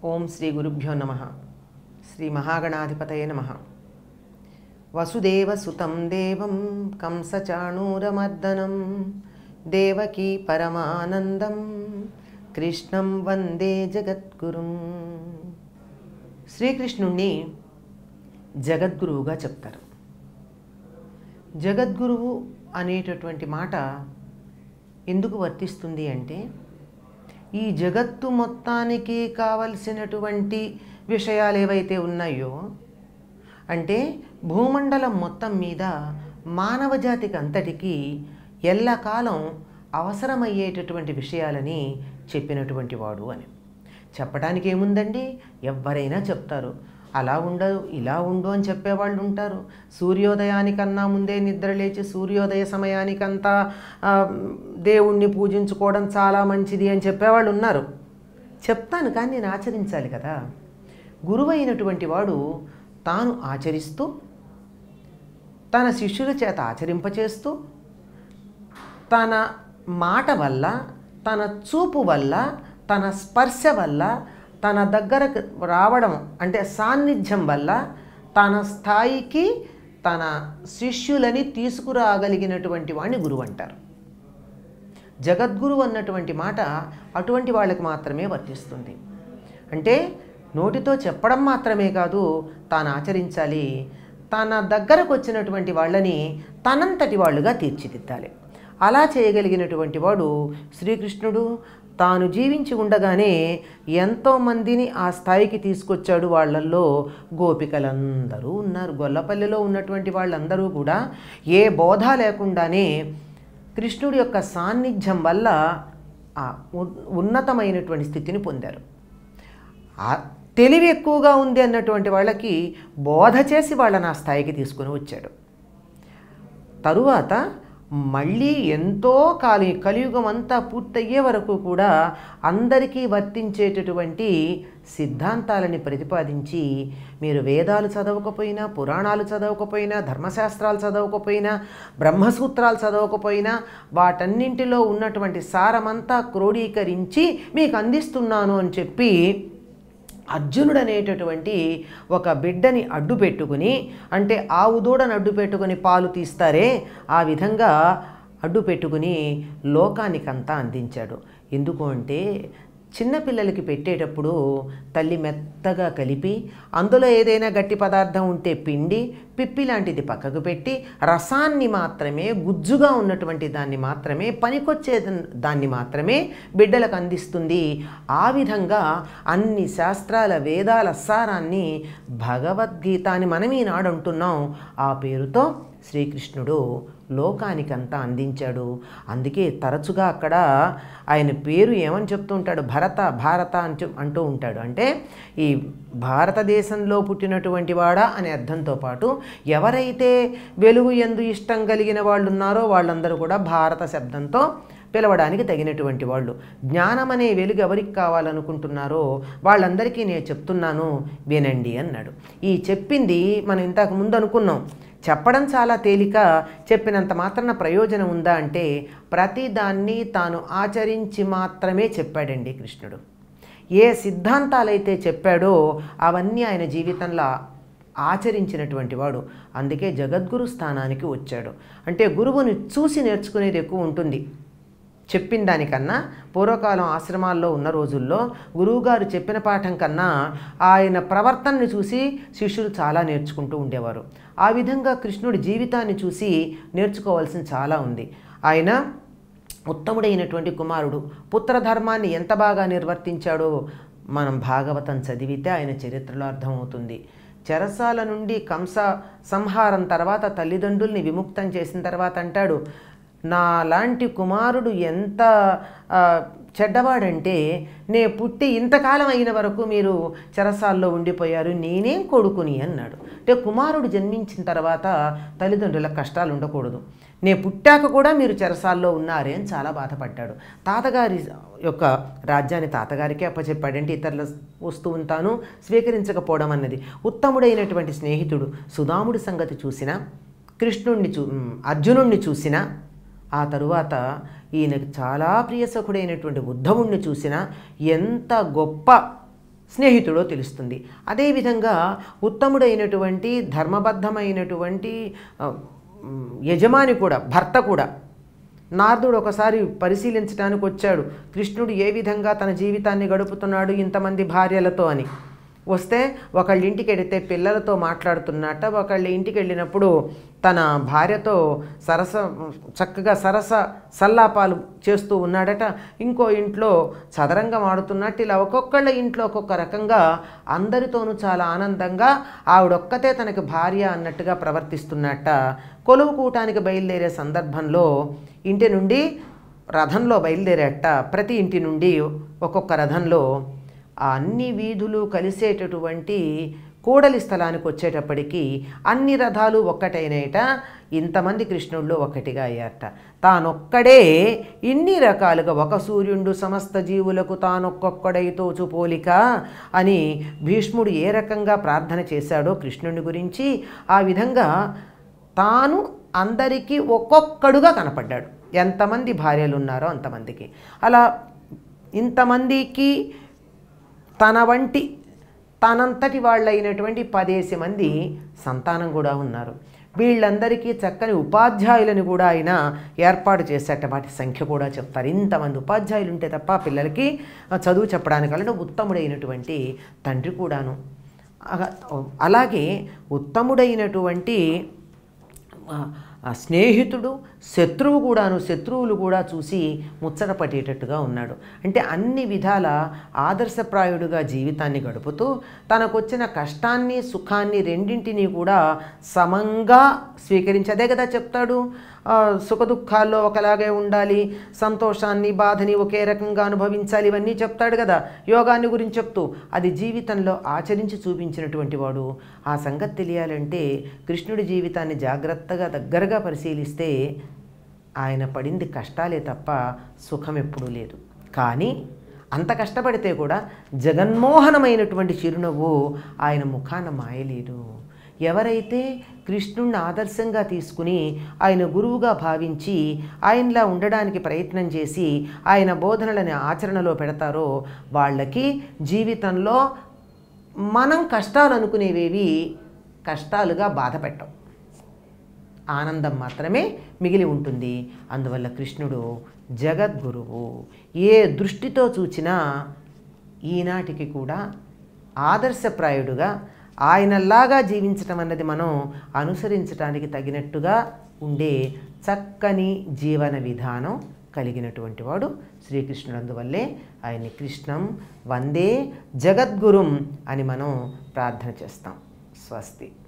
ఓం శ్రీ గురుభ్యో నమ శ్రీ మహాగణాధిపతయ నమ వసుదేవసుతం దేవం కంసచాణూరమర్దనం దేవకీ పరమానందం కృష్ణం వందే జగద్గురుం శ్రీకృష్ణుణ్ణి జగద్గురువుగా చెప్తారు జగద్గురువు అనేటటువంటి మాట ఎందుకు వర్తిస్తుంది అంటే ఈ జగత్తు మొత్తానికి కావలసినటువంటి విషయాలు ఏవైతే ఉన్నాయో అంటే భూమండలం మొత్తం మీద మానవ జాతికి అంతటికీ ఎల్లకాలం అవసరమయ్యేటటువంటి విషయాలని చెప్పినటువంటి వాడు అని చెప్పడానికి ఏముందండి ఎవరైనా చెప్తారు అలా ఉండదు ఇలా ఉండు అని చెప్పేవాళ్ళు ఉంటారు సూర్యోదయానికన్నా ముందే నిద్ర లేచి సూర్యోదయ సమయానికంతా ఆ, దేవుణ్ణి పూజించుకోవడం చాలా మంచిది అని చెప్పేవాళ్ళు ఉన్నారు చెప్తాను కానీ నేను ఆచరించాలి కదా గురువు అయినటువంటి వాడు తాను ఆచరిస్తూ తన శిష్యుల చేత ఆచరింపచేస్తూ తన మాట వల్ల తన చూపు వల్ల తన స్పర్శ వల్ల తన దగ్గరకు రావడం అంటే సాన్నిధ్యం వల్ల తన స్థాయికి తన శిష్యులని తీసుకురాగలిగినటువంటి వాడిని గురువు అంటారు జగద్గురు అన్నటువంటి మాట అటువంటి వాళ్ళకి మాత్రమే వర్తిస్తుంది అంటే నోటితో చెప్పడం మాత్రమే కాదు తాను ఆచరించాలి తన దగ్గరకు వచ్చినటువంటి వాళ్ళని తనంతటి వాళ్ళుగా తీర్చిదిద్దాలి అలా చేయగలిగినటువంటి వాడు శ్రీకృష్ణుడు తాను జీవించి ఉండగానే ఎంతోమందిని ఆ స్థాయికి తీసుకొచ్చాడు వాళ్ళల్లో గోపికలందరూ ఉన్నారు గొల్లపల్లిలో ఉన్నటువంటి వాళ్ళందరూ కూడా ఏ బోధ లేకుండానే కృష్ణుడి యొక్క సాన్నిధ్యం వల్ల ఆ ఉ- ఉన్నతమైనటువంటి స్థితిని పొందారు ఆ తెలివి ఎక్కువగా ఉంది అన్నటువంటి వాళ్ళకి బోధ చేసి వాళ్ళని ఆ స్థాయికి తీసుకొని వచ్చాడు తరువాత మళ్ళీ ఎంతో కాలి కలియుగం అంతా పూర్తయ్యే వరకు కూడా అందరికీ వర్తించేటటువంటి సిద్ధాంతాలని ప్రతిపాదించి మీరు వేదాలు చదవకపోయినా పురాణాలు చదవకపోయినా ధర్మశాస్త్రాలు చదవకపోయినా బ్రహ్మసూత్రాలు చదవకపోయినా వాటన్నింటిలో ఉన్నటువంటి సారమంతా క్రోడీకరించి మీకు అందిస్తున్నాను అని చెప్పి అర్జునుడు అనేటటువంటి ఒక బిడ్డని అడ్డు పెట్టుకుని అంటే ఆవు దూడను అడ్డు పెట్టుకుని పాలు తీస్తారే ఆ విధంగా అడ్డు పెట్టుకుని లోకానికంతా అందించాడు ఎందుకు అంటే చిన్నపిల్లలకి పెట్టేటప్పుడు తల్లి మెత్తగా కలిపి అందులో ఏదైనా గట్టి పదార్థం ఉంటే పిండి పిప్పి లాంటిది పక్కకు పెట్టి రసాన్ని మాత్రమే గుజ్జుగా ఉన్నటువంటి దాన్ని మాత్రమే పనికొచ్చే దాన్ని మాత్రమే బిడ్డలకు అందిస్తుంది ఆ విధంగా అన్ని శాస్త్రాల వేదాల సారాన్ని భగవద్గీత అని మనం ఈనాడు అంటున్నాం ఆ పేరుతో శ్రీకృష్ణుడు లోకానికంతా అందించాడు అందుకే తరచుగా అక్కడ ఆయన పేరు ఏమని చెప్తూ ఉంటాడు భరత భారత అని చెప్- అంటూ ఉంటాడు అంటే ఈ భారతదేశంలో పుట్టినటువంటి వాడా అనే అర్థంతో పాటు ఎవరైతే వెలుగు ఎందు ఇష్టం కలిగిన వాళ్ళు ఉన్నారో వాళ్ళందరూ కూడా భారత శబ్దంతో పిలవడానికి తగినటువంటి వాళ్ళు జ్ఞానం అనే వెలుగు ఎవరికి కావాలనుకుంటున్నారో వాళ్ళందరికీ నేను చెప్తున్నాను వినండి అన్నాడు ఈ చెప్పింది మనం ఇంతకు ముందు అనుకున్నాం చెప్పడం చాలా తేలిక చెప్పినంత మాత్రాన ప్రయోజనం ఉందా అంటే ప్రతిదాన్ని తాను ఆచరించి మాత్రమే చెప్పాడండి కృష్ణుడు ఏ సిద్ధాంతాలైతే చెప్పాడో అవన్నీ ఆయన జీవితంలో ఆచరించినటువంటి వాడు అందుకే జగద్గురు స్థానానికి వచ్చాడు అంటే గురువుని చూసి నేర్చుకునేది ఎక్కువ ఉంటుంది చెప్పిన దానికన్నా పూర్వకాలం ఆశ్రమాల్లో ఉన్న రోజుల్లో గురువుగారు చెప్పిన పాఠం కన్నా ఆయన ప్రవర్తనని చూసి శిష్యులు చాలా నేర్చుకుంటూ ఉండేవారు ఆ విధంగా కృష్ణుడి జీవితాన్ని చూసి నేర్చుకోవాల్సింది చాలా ఉంది ఆయన ఉత్తముడైనటువంటి కుమారుడు పుత్రధర్మాన్ని ఎంత బాగా నిర్వర్తించాడో మనం భాగవతం చదివితే ఆయన చరిత్రలో అర్థమవుతుంది చెరసాల నుండి కంస సంహారం తర్వాత తల్లిదండ్రుల్ని విముక్తం చేసిన తర్వాత అంటాడు నా లాంటి కుమారుడు ఎంత ఆ, చెడ్డవాడంటే నే పుట్టి ఇంతకాలం అయిన వరకు మీరు చెరసాల్లో ఉండిపోయారు నేనేం కొడుకుని అన్నాడు అంటే కుమారుడు జన్మించిన తర్వాత తల్లిదండ్రుల కష్టాలు ఉండకూడదు నే పుట్టాక కూడా మీరు చెరసాల్లో ఉన్నారే అని చాలా బాధపడ్డాడు తాతగారి యొక్క రాజ్యాన్ని తాతగారికే అప్పచెప్పాడంటే ఇతరుల వస్తువును తాను స్వీకరించకపోవడం అన్నది ఉత్తముడైనటువంటి స్నేహితుడు సుధాముడి సంగతి చూసినా కృష్ణుణ్ణి చూ అర్జునుణ్ణి చూసినా ఆ తరువాత ఈయనకు చాలా ప్రియసఖుడైనటువంటి ఉద్ధవుణ్ణి చూసినా ఎంత గొప్ప స్నేహితుడో తెలుస్తుంది అదేవిధంగా ఉత్తముడైనటువంటి ధర్మబద్ధమైనటువంటి ఆ, మ్, యజమాని కూడా భర్త కూడా నారదుడు ఒకసారి పరిశీలించడానికి వచ్చాడు కృష్ణుడు ఏ విధంగా తన జీవితాన్ని గడుపుతున్నాడు ఇంతమంది భార్యలతో అని వస్తే ఒకళ్ళ ఇంటికి వెడితే పిల్లలతో మాట్లాడుతున్నట్ట ఒకళ్ళ ఇంటికి వెళ్ళినప్పుడు తన భార్యతో సరస చక్కగా సరస సల్లాపాలు చేస్తూ ఉన్నాడట ఇంకో ఇంట్లో చదరంగం ఆడుతున్నట్టు ఇలా ఒక్కొక్కళ్ళ ఇంట్లో ఒక్కొక్క రకంగా అందరితోనూ చాలా ఆనందంగా ఆవిడొక్కతే తనకి భార్య అన్నట్టుగా ప్రవర్తిస్తున్నట్ట కొలువు కూటానికి బయలుదేరే సందర్భంలో ఇంటి నుండి రథంలో బయలుదేరేట ప్రతి ఇంటి నుండి ఒక్కొక్క రథంలో ఆ అన్ని వీధులు కలిసేటటువంటి కూడలి స్థలానికి వచ్చేటప్పటికి అన్ని రథాలు ఒక్కటైనట ఇంతమంది కృష్ణుళ్ళు ఒక్కటిగా అయ్యారట తానొక్కడే ఇన్ని రకాలుగా ఒక సూర్యుండు సమస్త జీవులకు తానొక్కొక్కడై తోచు పోలిక అని భీష్ముడు ఏ రకంగా ప్రార్థన చేశాడో కృష్ణుని గురించి ఆ విధంగా తాను అందరికీ ఒక్కొక్కడుగా కనపడ్డాడు ఎంతమంది భార్యలు ఉన్నారో అంతమందికి అలా ఇంతమందికి తన వంటి తనంతటి వాళ్ళైనటువంటి పదేసి మంది సంతానం కూడా ఉన్నారు వీళ్ళందరికీ చక్కని ఉపాధ్యాయులను కూడా ఆయన ఏర్పాటు చేసేట వాటి సంఖ్య కూడా చెప్తారు ఇంతమంది ఉపాధ్యాయులు ఉంటే తప్ప పిల్లలకి చదువు చెప్పడానికి వలన ఉత్తముడైనటువంటి తండ్రి కూడాను అగ- అలాగే ఉత్తముడైనటువంటి ఆ, ఆ స్నేహితుడు శత్రువు కూడాను శత్రువులు కూడా చూసి ముచ్చట పట్టేటట్టుగా ఉన్నాడు అంటే అన్ని విధాల ఆదర్శప్రాయుడుగా జీవితాన్ని గడుపుతూ తనకొచ్చిన కష్టాన్ని సుఖాన్ని రెండింటినీ కూడా సమంగా స్వీకరించి అదే కదా చెప్తాడు ఆ, సుఖదుఖాల్లో ఒకలాగే ఉండాలి సంతోషాన్ని బాధని ఒకే రకంగా అనుభవించాలి ఇవన్నీ చెప్తాడు కదా యోగాన్ని గురించి చెప్తూ అది జీవితంలో ఆచరించి చూపించినటువంటి వాడు ఆ సంగతి తెలియాలంటే కృష్ణుడి జీవితాన్ని జాగ్రత్తగా దగ్గరగా పరిశీలిస్తే ఆయన పడింది కష్టాలే తప్ప సుఖం ఎప్పుడూ లేదు కానీ అంత కష్టపడితే కూడా జగన్మోహనమైనటువంటి చిరునవ్వు ఆయన ముఖాన మాయలేదు ఎవరైతే కృష్ణుణ్ణి ఆదర్శంగా తీసుకుని ఆయన గురువుగా భావించి ఆయనలా ఉండడానికి ప్రయత్నం చేసి ఆయన బోధనలని ఆచరణలో పెడతారో వాళ్ళకి జీవితంలో మనం కష్టాలు అనుకునేవేవి కష్టాలుగా బాధ పెట్టవు ఆనందం మాత్రమే మిగిలి ఉంటుంది అందువల్ల కృష్ణుడు జగద్గురువు ఏ దృష్టితో చూచినా ఈనాటికి కూడా ఆదర్శప్రాయుడుగా ఆయనలాగా జీవించటం అన్నది మనం అనుసరించడానికి తగినట్టుగా ఉండే చక్కని జీవన విధానం కలిగినటువంటి వాడు శ్రీకృష్ణుడు అందువల్లే ఆయన్ని కృష్ణం వందే జగద్గురుం అని మనం ప్రార్థన చేస్తాం స్వస్తి